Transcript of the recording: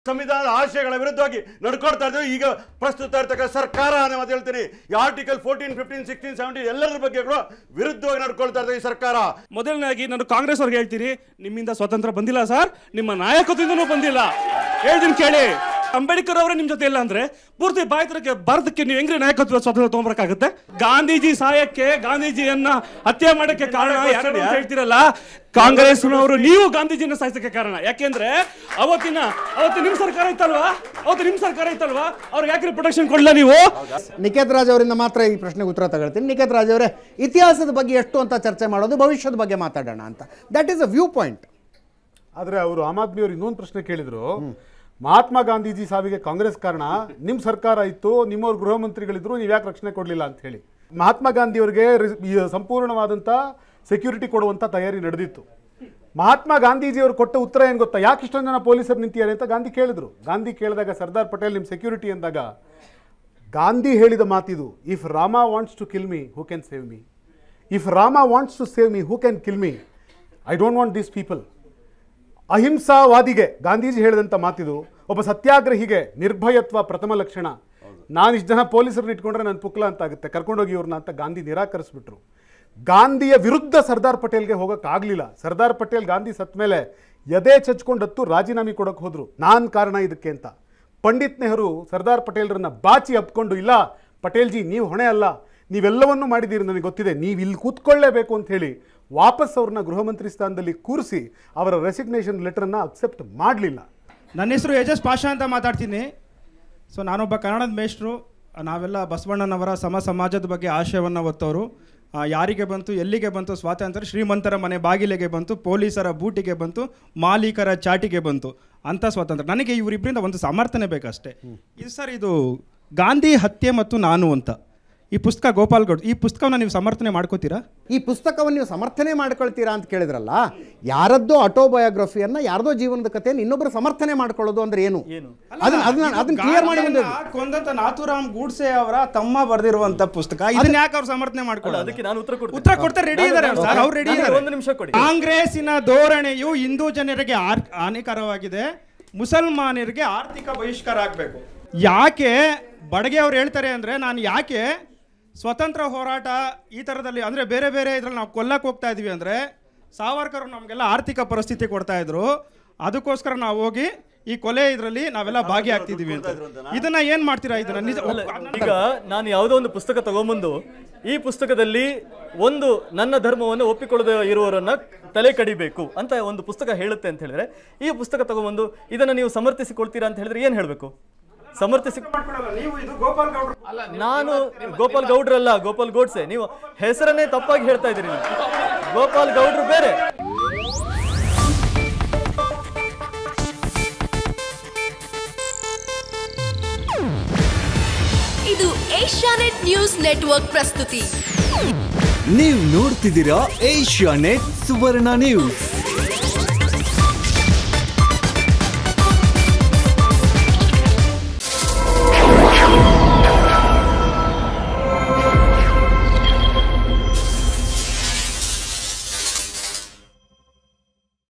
ಸಂವಿಧಾನದ ಆಶಯಗಳ ವಿರುದ್ಧವಾಗಿ ನಡ್ಕೊಡ್ತಾ ಇದ್ದೇವೆ ಈಗ ಪ್ರಸ್ತುತ ಇರ್ತಕ್ಕ ಸರ್ಕಾರ ಅಂತ ಹೇಳ್ತೀನಿ ಈ article fourteen fifteen sixteen seventeen ಎಲ್ಲರ ಬಗ್ಗೆ ಕೂಡ ವಿರುದ್ಧವಾಗಿ ನಡ್ಕೊಳ್ತಾ ಇರ್ತದೆ ಈ ಸರ್ಕಾರ ಮೊದಲನೇದಾಗಿ ನಾನು ಕಾಂಗ್ರೆಸ್ ಅವ್ರಿಗೆ ಹೇಳ್ತೀನಿ ನಿಮ್ಮಿಂದ ಸ್ವಾತಂತ್ರ್ಯ ಬಂದಿಲ್ಲ ಸರ್ ನಿಮ್ಮ ನಾಯಕತ್ವದಿಂದನೂ ಬಂದಿಲ್ಲ ಹೇಳ್ತೀನಿ ಕೇಳಿ ಅಂಬೇಡ್ಕರ್ ಅವರೇ ನಿಮ್ ಜೊತೆ ಇಲ್ಲ ಅಂದ್ರೆ ಪೂರ್ತಿ ಬಾಯ್ತರಕ್ಕೆ ಭಾರತಕ್ಕೆ ನೀವು ಹೆಂಗ್ರಿ ನಾಯಕತ್ವ ಸ್ವಾತಂತ್ರ್ಯ ತಗೊಂಬರಕ್ಕಾಗುತ್ತೆ ಗಾಂಧೀಜಿ ಸಾಯಕ್ಕೆ ಗಾಂಧೀಜಿಯನ್ನ ಹತ್ಯೆ ಮಾಡಕ್ಕೆ ಕಾರಣ ಯಾರು ಅಂತ ಹೇಳ್ತಿರಲ್ಲ ಕಾಂಗ್ರೆಸ್ನವರು ನೀವು ಗಾಂಧೀಜಿನ ಸಾಯಿಸಕ್ಕೆ ಕಾರಣ ಯಾಕೆಂದ್ರೆ ಅವತ್ತಿನ ಅವತ್ತು ನಿಮ್ ಸರ್ಕಾರ ಇತ್ತಲ್ವಾ ಅವತ್ತು ನಿಮ್ ಸರ್ಕಾರ ಇತ್ತಲ್ವಾ ಅವ್ರಿಗೆ ಯಾಕೆ ಪ್ರೊಟೆಕ್ಷನ್ ಕೊಡ್ಲಿಲ್ಲ ನೀವು ನಿಖೇತ್ ರಾಜ್ ಅವರಿಂದ ಮಾತ್ರ ಈ ಪ್ರಶ್ನೆಗೆ ಉತ್ತರ ತಗೊಳ್ತೀನಿ ನಿಖೇತ್ ರಾಜ್ ಅವರೇ ಇತಿಹಾಸದ ಬಗ್ಗೆ ಎಷ್ಟು ಅಂತ ಚರ್ಚೆ ಮಾಡೋದು ಭವಿಷ್ಯದ ಬಗ್ಗೆ ಮಾತಾಡೋಣ ಅಂತ that is a viewpoint ಆದರೆ ಅವರು ಆಮ್ ಆದ್ಮಿ ಅವರು ಇನ್ನೊಂದು ಪ್ರಶ್ನೆ ಕೇಳಿದ್ರು ಮಹಾತ್ಮ ಗಾಂಧೀಜಿ ಸಾವಿಗೆ ಕಾಂಗ್ರೆಸ್ ಕಾರಣ ನಿಮ್ಮ ಸರ್ಕಾರ ಇತ್ತು ನಿಮ್ಮವ್ರ ಗೃಹ ಮಂತ್ರಿಗಳಿದ್ರು ನೀವು ಯಾಕೆ ರಕ್ಷಣೆ ಕೊಡಲಿಲ್ಲ ಅಂತ ಹೇಳಿ ಮಹಾತ್ಮ ಗಾಂಧಿ ಅವರಿಗೆ ರಿ- ಈ ಸಂಪೂರ್ಣವಾದಂಥ ಸೆಕ್ಯೂರಿಟಿ ಕೊಡುವಂಥ ತಯಾರಿ ನಡೆದಿತ್ತು ಮಹಾತ್ಮ ಗಾಂಧೀಜಿಯವರು ಕೊಟ್ಟ ಉತ್ತರ ಏನು ಗೊತ್ತಾ ಯಾಕೆ ಇಷ್ಟೊಂದು ಜನ ಪೊಲೀಸರು ನಿಂತಿದ್ದಾರೆ ಅಂತ ಗಾಂಧಿ ಕೇಳಿದ್ರು ಗಾಂಧಿ ಕೇಳಿದಾಗ ಸರ್ದಾರ್ ಪಟೇಲ್ ನಿಮ್ಮ ಸೆಕ್ಯೂರಿಟಿ ಅಂದಾಗ ಗಾಂಧಿ ಹೇಳಿದ ಮಾತಿದು if Rama wants to kill me who can save me if Rama wants to save me who can kill me I don't want these people ಅಹಿಂಸಾವಾದಿಗೆ ಗಾಂಧೀಜಿ ಹೇಳಿದಂಥ ಮಾತಿದು ಒಬ್ಬ ಸತ್ಯಾಗ್ರಹಿಗೆ ನಿರ್ಭಯತ್ವ ಪ್ರಥಮ ಲಕ್ಷಣ ನಾನು ಇಷ್ಟು ಜನ ಪೊಲೀಸರನ್ನ ಇಟ್ಕೊಂಡ್ರೆ ನನ್ನ ಪುಕ್ಲ ಅಂತ ಆಗುತ್ತೆ ಕರ್ಕೊಂಡೋಗಿ ಇವ್ರನ್ನ ಅಂತ ಗಾಂಧಿ ನಿರಾಕರಿಸ್ಬಿಟ್ರು ಗಾಂಧಿಯ ವಿರುದ್ಧ ಸರ್ದಾರ್ ಪಟೇಲ್ಗೆ ಹೋಗೋಕ್ಕಾಗಲಿಲ್ಲ ಸರ್ದಾರ್ ಪಟೇಲ್ ಗಾಂಧಿ ಸತ್ತ ಮೇಲೆ ಎದೆ ಚಚ್ಕೊಂಡತ್ತು ರಾಜೀನಾಮೆ ಕೊಡೋಕೆ ಹೋದ್ರು ನಾನು ಕಾರಣ ಇದಕ್ಕೆ ಅಂತ ಪಂಡಿತ್ ನೆಹರು ಸರ್ದಾರ್ ಪಟೇಲ್ರನ್ನ ಬಾಚಿ ಅಪ್ಕೊಂಡು ಇಲ್ಲ ಪಟೇಲ್ಜಿ ನೀವು ಹೊಣೆ ಅಲ್ಲ ನೀವೆಲ್ಲವನ್ನೂ ಮಾಡಿದ್ದೀರಿ ನನಗೆ ಗೊತ್ತಿದೆ ನೀವು ಇಲ್ಲಿ ಕೂತ್ಕೊಳ್ಳೇಬೇಕು ಅಂತ ಹೇಳಿ ವಾಪಸ್ ಅವ್ರನ್ನ ಗೃಹ ಮಂತ್ರಿ ಸ್ಥಾನದಲ್ಲಿ ಕೂರಿಸಿ ಅವರ ರೆಸಿಗ್ನೇಷನ್ ಲೆಟರನ್ನು ಅಕ್ಸೆಪ್ಟ್ ಮಾಡಲಿಲ್ಲ ನನ್ನ ಹೆಸರು ಯಜಸ್ ಪಾಷಾ ಅಂತ ಮಾತಾಡ್ತೀನಿ ಸೊ ನಾನೊಬ್ಬ ಕನ್ನಡದ ಮೇಷ್ಟ್ರು ನಾವೆಲ್ಲ ಬಸವಣ್ಣನವರ ಸಮ ಸಮಾಜದ ಬಗ್ಗೆ ಆಶಯವನ್ನು ಹೊತ್ತವರು ಆ, ಯಾರಿಗೆ ಬಂತು ಎಲ್ಲಿಗೆ ಬಂತು ಸ್ವಾತಂತ್ರ್ಯ ಶ್ರೀಮಂತರ ಮನೆ ಬಾಗಿಲಿಗೆ ಬಂತು ಪೊಲೀಸರ ಬೂಟಿಗೆ ಬಂತು ಮಾಲೀಕರ ಚಾಟಿಗೆ ಬಂತು ಅಂತ ಸ್ವಾತಂತ್ರ್ಯ ನನಗೆ ಇವರಿಬ್ಬರಿಂದ ಒಂದು ಸಮರ್ಥನೆ ಬೇಕಷ್ಟೇ ಇದು ಸರ್ ಇದು ಗಾಂಧಿ ಹತ್ಯೆ ಮತ್ತು ನಾನು ಅಂತ ಈ ಪುಸ್ತಕ ಗೋಪಾಲ್ ಗೌಡ್ ಈ ಪುಸ್ತಕವನ್ನು ನೀವು ಸಮರ್ಥನೆ ಮಾಡ್ಕೋತೀರಾ ಈ ಪುಸ್ತಕವನ್ನು ನೀವು ಸಮರ್ಥನೆ ಮಾಡ್ಕೊಳ್ತೀರಾ ಅಂತ ಕೇಳಿದ್ರಲ್ಲ ಯಾರದ್ದೋ ಆಟೋಬಯೋಗ್ರಫಿಯನ್ನ ಯಾರ್ದೋ ಜೀವನದ ಕಥೆಯನ್ನು ಇನ್ನೊಬ್ಬರು ಸಮರ್ಥನೆ ಮಾಡ್ಕೊಳ್ಳೋದು ಅಂದ್ರೆ ಏನು ಅದನ್ನ ಅದನ್ನ ಅದನ್ನ ಕ್ಲಿಯರ್ ಮಾಡಿ ಒಂದು ಗಾಂಧಿಯನ್ನ ಕೊಂದಂತ ನಾಥುರಾಮ್ ಗೂಡ್ಸೆ ಅವರ ತಮ್ಮ ಬರೆದಿರುವಂತ ಪುಸ್ತಕ ಇದನ್ನ ಯಾಕೆ ಅವ್ರು ಸಮರ್ಥನೆ ಮಾಡ್ಕೊಳ್ಳೋದು ಅದಕ್ಕೆ ನಾನು ಉತ್ತರ ಕೊಡ್ತೀನಿ ಉತ್ತರ ಕೊಡ್ತಾರೆ ರೆಡಿ ಇದ್ದಾರೆ ಸರ್ ಅವ್ರು ರೆಡಿ ನನಗೆ ಇದ್ದಾರೆ ಒಂದು ನಿಮಿಷ ಕೊಡಿ ಕಾಂಗ್ರೆಸ್ಸಿನ ಧೋರಣೆಯು ಹಿಂದೂ ಜನರಿಗೆ ಆರ್- ಹಾನಿಕರವಾಗಿದೆ ಮುಸಲ್ಮಾನರಿಗೆ ಆರ್ಥಿಕ ಬಹಿಷ್ಕಾರ ಆಗಬೇಕು ಯಾಕೆ ಬಡಗೆ ಅವ್ರು ಹೇಳ್ತಾರೆ ಅಂದ್ರೆ ನಾನು ಯಾಕೆ ಸ್ವತಂತ್ರ ಹೋರಾಟ ಈ ಥರದಲ್ಲಿ ಅಂದ್ರೆ ಬೇರೆ ಬೇರೆ ಇದ್ರಲ್ಲಿ ನಾವು ಕೊಲ್ಲಕ್ಕೆ ಹೋಗ್ತಾ ಇದೀವಿ ಅಂದ್ರೆ ಸಾವರ್ಕರ್ ನಮಗೆಲ್ಲ ಆರ್ಥಿಕ ಪರಿಸ್ಥಿತಿ ಕೊಡ್ತಾ ಇದ್ರು ಅದಕ್ಕೋಸ್ಕರ ನಾವು ಹೋಗಿ ಈ ಕೊಲೆ ಇದರಲ್ಲಿ ನಾವೆಲ್ಲ ಭಾಗಿಯಾಗ್ತಿದೀವಿ ಅಂತ ಇದನ್ನ ಏನ್ ಮಾಡ್ತೀರಾ ಇದನ್ನ ನಿಜ ಈಗ ನಾನು ಯಾವುದೋ ಒಂದು ಪುಸ್ತಕ ತಗೊಂಬಂದು ಈ ಪುಸ್ತಕದಲ್ಲಿ ಒಂದು ನನ್ನ ಧರ್ಮವನ್ನು ಒಪ್ಪಿಕೊಳ್ಳದೆ ಇರುವವರನ್ನ ತಲೆ ಕಡಿಬೇಕು ಅಂತ ಒಂದು ಪುಸ್ತಕ ಹೇಳುತ್ತೆ ಅಂತ ಹೇಳಿದ್ರೆ ಈ ಪುಸ್ತಕ ತಗೊಂಬಂದು ಇದನ್ನ ನೀವು ಸಮರ್ಥಿಸಿಕೊಳ್ತೀರಾ ಅಂತ ಹೇಳಿದ್ರೆ ಏನ್ ಹೇಳ್ಬೇಕು ಸಮರ್ಥಿಸಿ ನೀವು ಇದು ಗೋಪಾಲ್ ಗೌಡ್ರು ನಾನು ಗೋಪಾಲ್ ಗೌಡ್ರಲ್ಲ ಗೋಪಾಲ್ ಗೋಡ್ಸೆ ನೀವು ಹೆಸರನ್ನೇ ತಪ್ಪಾಗಿ ಹೇಳ್ತಾ ಇದ್ದೀರಿ ನೀವು. ಗೋಪಾಲ್ ಗೌಡ್ರು ಬೇರೆ ಇದು ಏಷ್ಯಾನೆಟ್ ನ್ಯೂಸ್ ನೆಟ್ವರ್ಕ್ ಪ್ರಸ್ತುತಿ ನೀವು ನೋಡ್ತಿದ್ದೀರಾ ಏಷ್ಯಾ ನೆಟ್ ಸುವರ್ಣ ನ್ಯೂಸ್